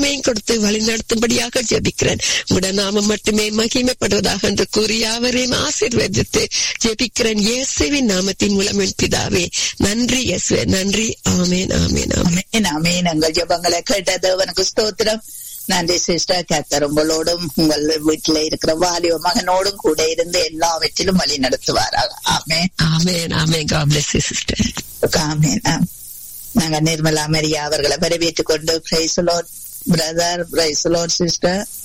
பொறுமையும் கொடுத்து வழிநடத்தும்படியாக ஜெபிக்கிறேன் உட நாமம் மட்டுமே மகிமைப்படுவதாக என்று கூறி யாவரையும் ஆசீர்வதித்து ஜெபிக்கிறேன் இயேசுவின் நாமத்தின் மூலம் என் பிதாவே நன்றி இயேசுவே நன்றி ஆமேன் ஆமேன் ஆமேன் அமேன் அமேன் எங்கள் ஜெபங்களை கேட்ட தேவனுக்கு ஸ்தோத்திரம் நன்றி சிஸ்டர் கத்தர் உங்களோடும் உங்கள் வீட்டுல இருக்கிற வாலிப மகனோடும் கூட இருந்து எல்லாவற்றிலும் வழி நடத்துவாராக ஆமேன் ஆமேன் ஆமேன் God bless you sister ஆமேன் ஆம். நாங்க நிர்மலா மரியா அவர்களை வரவேற்றுக் கொண்டு பிரைசலோட் பிரதர் பிரைசலோட் சிஸ்டர்